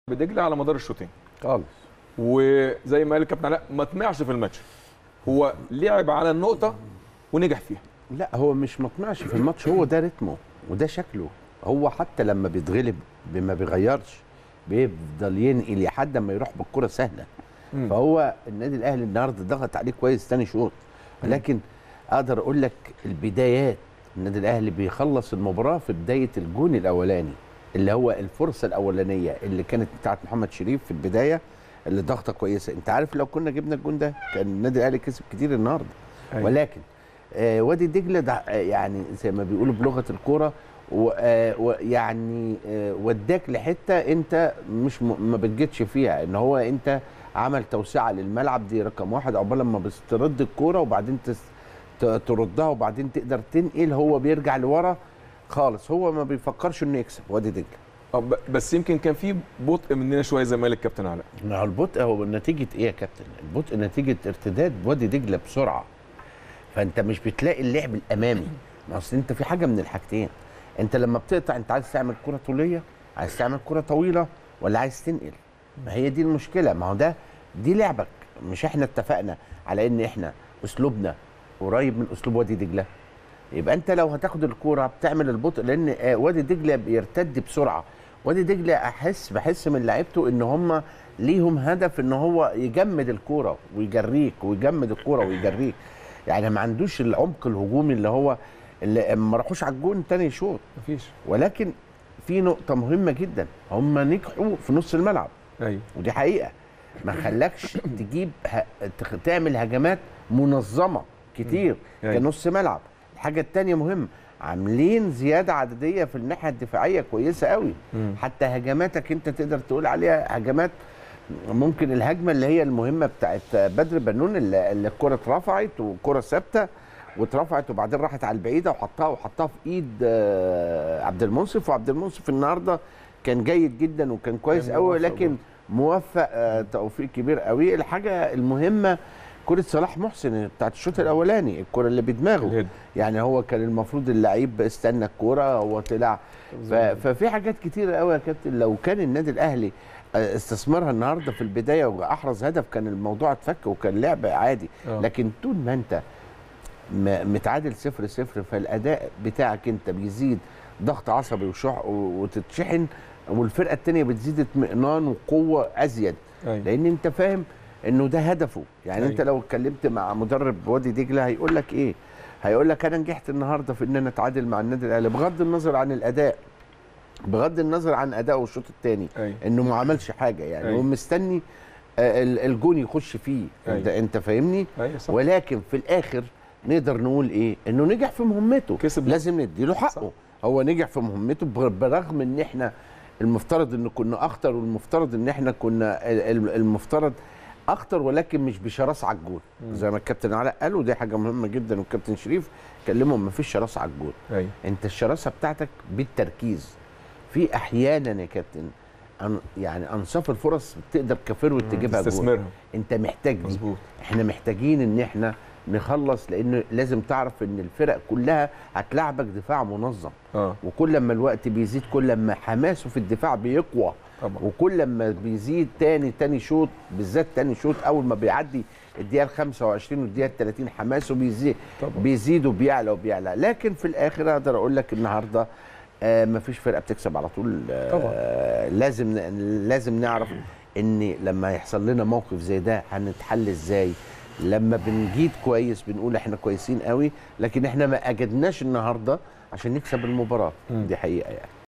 بدجله على مدار الشوطين خالص وزي ما قال الكابتن علاء ما طمعش في الماتش هو لعب على النقطه ونجح فيها لا هو مش مطمعش في الماتش هو ده رتمه وده شكله هو حتى لما بيتغلب ما بيغيرش بيفضل ينقل لحد ما يروح بالكره سهله مم. فهو النادي الاهلي النهارده ضغط عليه كويس تاني شوط ولكن اقدر اقول لك البدايات النادي الاهلي بيخلص المباراه في بدايه الجون الاولاني اللي هو الفرصه الاولانيه اللي كانت بتاعت محمد شريف في البدايه اللي ضغطه كويسه انت عارف لو كنا جبنا الجون ده كان النادي الاهلي كسب كتير النهارده أيوة. ولكن آه وادي دجله ده آه، يعني زي ما بيقولوا بلغه الكوره ويعني وداك لحته انت مش م- ما بتجيتش فيها ان هو انت عمل توسعه للملعب دي رقم واحد عقبال لما بترد الكوره وبعدين تس ت- تردها وبعدين تقدر تنقل هو بيرجع لورا خالص هو ما بيفكرش انه يكسب وادي دجله آه، ب- بس يمكن كان في بطء مننا شويه زي ما قال الكابتن علاء ما هو البطء هو نتيجه ايه يا كابتن؟ البطء نتيجه ارتداد وادي دجله بسرعه فانت مش بتلاقي اللعب الامامي ما اصل انت في حاجه من الحاجتين انت لما بتقطع انت عايز تعمل كره طوليه عايز تعمل كره طويله ولا عايز تنقل ما هي دي المشكله ما هو ده دي لعبك مش احنا اتفقنا على ان احنا اسلوبنا قريب من اسلوب وادي دجله يبقى انت لو هتاخد الكوره بتعمل البطء لان آه، وادي دجله بيرتد بسرعه وادي دجله احس بحس من لعيبته ان هم ليهم هدف ان هو يجمد الكوره ويجريك ويجمد الكوره ويجريك يعني ما عندوش العمق الهجومي اللي هو اللي ما راحوش على الجون تاني شوط مفيش ولكن في نقطه مهمه جدا هم نجحوا في نص الملعب ايوه ودي حقيقه ما خلاكش تجيب ه... تخ- تعمل هجمات منظمه كتير أيوة. كنص ملعب الحاجه الثانيه مهمه عاملين زياده عدديه في الناحيه الدفاعيه كويسه قوي مم. حتى هجماتك انت تقدر تقول عليها هجمات ممكن الهجمه اللي هي المهمه بتاعت بدر بنون اللي اللي الكره اترفعت والكره ثابته واترفعت وبعدين راحت على البعيده وحطها وحطها في ايد آه، عبد المنصف وعبد المنصف النهارده كان جيد جدا وكان كويس كان قوي موفق لكن برضه. موفق آه، توفيق كبير قوي الحاجه المهمه كره صلاح محسن بتاعت الشوط الاولاني الكره اللي بدماغه الهيد. يعني هو كان المفروض اللعيب استنى الكوره هو طلع ف- ففي حاجات كتيره قوي يا كابتن لو كان النادي الاهلي آه، استثمرها النهارده في البدايه واحرز هدف كان الموضوع اتفك وكان لعب عادي آه. لكن طول ما انت م- متعادل صفر صفر فالاداء بتاعك انت بيزيد ضغط عصبي وشح وتتشحن والفرقه الثانيه بتزيد اطمئنان وقوه ازيد ايوه لان انت فاهم انه ده هدفه يعني أيوة. انت لو اتكلمت مع مدرب وادي دجله هيقول لك ايه هيقول لك انا نجحت النهارده في ان انا اتعادل مع النادي الاهلي بغض النظر عن الاداء بغض النظر عن اداؤه الشوط الثاني ايوه انه ما عملش حاجه يعني أيوة. هو مستني آه، ال- الجون يخش فيه انت أيوة. انت فاهمني ايوه صح ولكن في الاخر نقدر نقول ايه انه نجح في مهمته كسب. لازم نديله حقه صح. هو نجح في مهمته بر- برغم ان احنا المفترض ان كنا اخطر والمفترض ان احنا كنا ال- ال- المفترض اخطر ولكن مش بشراسه على الجول زي ما الكابتن علاء قال ودي حاجه مهمه جدا والكابتن شريف كلمهم ما فيش شراسه على الجول ايوه انت الشراسه بتاعتك بالتركيز في احيانا يا كابتن أن يعني انصاف الفرص تقدر كفروت تجيبها جول تستثمرها انت محتاج دي مظبوط احنا محتاجين ان احنا نخلص لان لازم تعرف ان الفرق كلها هتلعبك دفاع منظم اه وكل ما الوقت بيزيد كل ما حماسه في الدفاع بيقوى طبعا وكل ما بيزيد تاني تاني شوط بالذات تاني شوط اول ما بيعدي الدقيقه ال 25 والدقيقه ال 30 حماسه بيزيد طبعا. بيزيد وبيعلى وبيعلى لكن في الاخر اقدر اقول لك النهارده آه مفيش فرقه بتكسب على طول آه لازم لازم نعرف ان لما يحصل لنا موقف زي ده هنتحل ازاي لما بنجيد كويس بنقول احنا كويسين قوي لكن احنا ما اجدناش النهارده عشان نكسب المباراه مم. دي حقيقه يعني